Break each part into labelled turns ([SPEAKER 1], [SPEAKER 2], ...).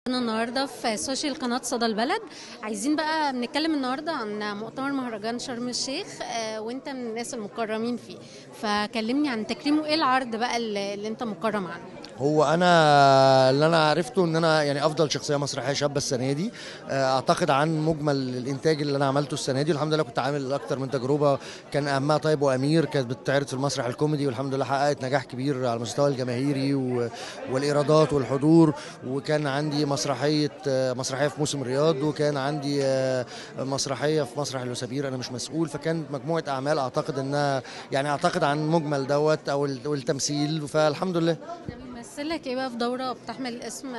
[SPEAKER 1] أنا النهارده في سوشيال قناة صدى البلد عايزين بقى نتكلم النهارده عن مؤتمر مهرجان شرم الشيخ آه، وانت من الناس المكرمين فيه فكلمني عن تكريمه ايه العرض بقى اللي, اللي انت مكرم عنه
[SPEAKER 2] هو انا اللي انا عرفته ان انا يعني افضل شخصيه مسرحيه شابه السنه دي آه، اعتقد عن مجمل الانتاج اللي انا عملته السنه دي والحمد لله كنت عامل اكتر من تجربه كان اهمها طيب وامير كانت بتتعرض في المسرح الكوميدي والحمد لله حققت نجاح كبير على المستوى الجماهيري و- والايرادات والحضور وكان عندي مسرحيه آه، مسرحيه في موسم الرياض وكان عندي آه، مسرحيه في مسرح الوسابير انا مش مسؤول فكانت مجموعه اعمال اعتقد انها يعني اعتقد عن مجمل دوت او ال- والتمثيل فالحمد لله
[SPEAKER 1] ده بيمثل لك ايه بقى في دوره بتحمل اسم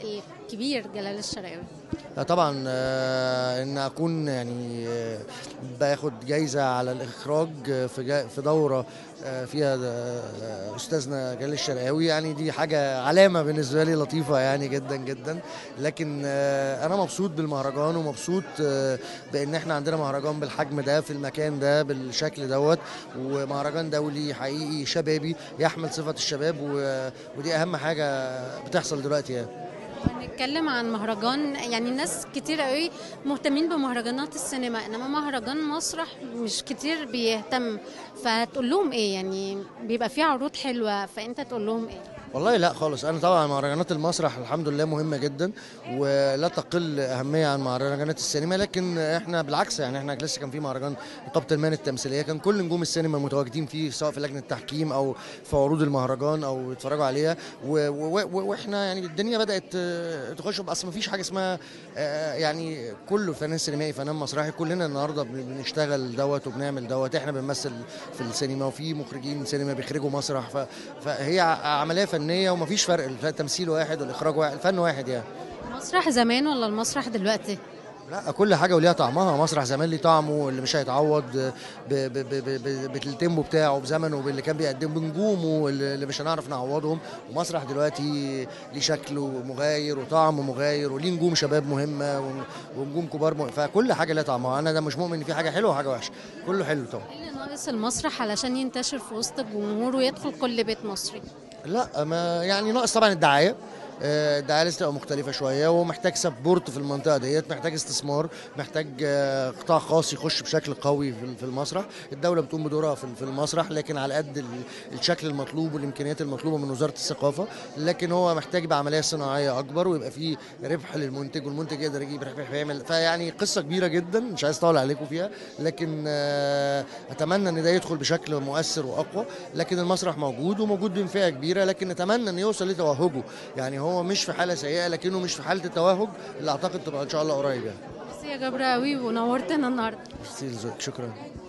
[SPEAKER 1] الكبير جلال الشرقاوي
[SPEAKER 2] لا طبعا آه، ان اكون يعني آه، باخد جايزه على الاخراج آه، في جا- في دوره آه، فيها آه، استاذنا جلال الشرقاوي يعني دي حاجه علامه بالنسبه لي لطيفه يعني جدا جدا لكن آه، انا مبسوط بالمهرجان ومبسوط آه، بان احنا عندنا مهرجان بالحجم ده في المكان ده بالشكل دوت ومهرجان دولي حقيقي شبابي يحمل صفه الشباب و- ودي اهم حاجه بتحصل دلوقتي يعني
[SPEAKER 1] هنتكلم عن مهرجان يعني الناس كتير قوي مهتمين بمهرجانات السينما انما مهرجان مسرح مش كتير بيهتم فتقول لهم ايه يعني بيبقى فيه عروض حلوه فانت تقول لهم ايه
[SPEAKER 2] والله لا خالص انا طبعا مهرجانات المسرح الحمد لله مهمه جدا ولا تقل اهميه عن مهرجانات السينما لكن احنا بالعكس يعني احنا لسه كان في مهرجان نقابه المهن التمثيليه كان كل نجوم السينما متواجدين فيه سواء في لجنه التحكيم او في عروض المهرجان او يتفرجوا عليها و- و- و- واحنا يعني الدنيا بدات آه، تخش اصل ما فيش حاجه اسمها آه، يعني كله فنان سينمائي فنان مسرحي كلنا النهارده بن- بنشتغل دوت وبنعمل دوت احنا بنمثل في السينما وفي مخرجين سينما بيخرجوا مسرح ف- فهي ع- عمليه فنيه ومفيش فرق التمثيل واحد والاخراج واحد الفن واحد يعني
[SPEAKER 1] المسرح زمان ولا المسرح دلوقتي
[SPEAKER 2] لا كل حاجه وليها طعمها مسرح زمان ليه طعمه اللي مش هيتعوض ب- ب- ب- ب- ب- بالتيمبو بتاعه بزمنه باللي كان بيقدمه بنجومه اللي اللي مش هنعرف نعوضهم ومسرح دلوقتي ليه شكله مغاير وطعم مغاير وليه نجوم شباب مهمه ون- ونجوم كبار مهمة فكل حاجه ليها طعمها انا ده مش مؤمن ان في حاجه حلوه وحاجه وحشه كله حلو طبعا
[SPEAKER 1] ايه اللي ناقص المسرح علشان ينتشر في وسط الجمهور ويدخل كل بيت مصري
[SPEAKER 2] لا ما يعني ناقص طبعا الدعايه آه، الدعايه لازم تبقى مختلفه شويه ومحتاج سبورت في المنطقه ديت محتاج استثمار محتاج آه، قطاع خاص يخش بشكل قوي في في المسرح الدوله بتقوم بدورها في في المسرح لكن على قد ال- الشكل المطلوب والامكانيات المطلوبه من وزاره الثقافه لكن هو محتاج يبقى عمليه صناعيه اكبر ويبقى فيه ربح للمنتج والمنتج يقدر يجيب ربح فيعمل فيعني قصه كبيره جدا مش عايز اطول عليكم فيها لكن آه، اتمنى ان ده يدخل بشكل مؤثر واقوى لكن المسرح موجود وموجود بفئه كبيره لكن نتمنى ان يوصل لتوهجه يعني هو مش في حاله سيئه لكنه مش في حاله التوهج اللي اعتقد تبقى ان شاء الله قريب يعني
[SPEAKER 1] بس يا جبر قوي ونورتنا النهارده
[SPEAKER 2] ميرسي لذوقك. شكرا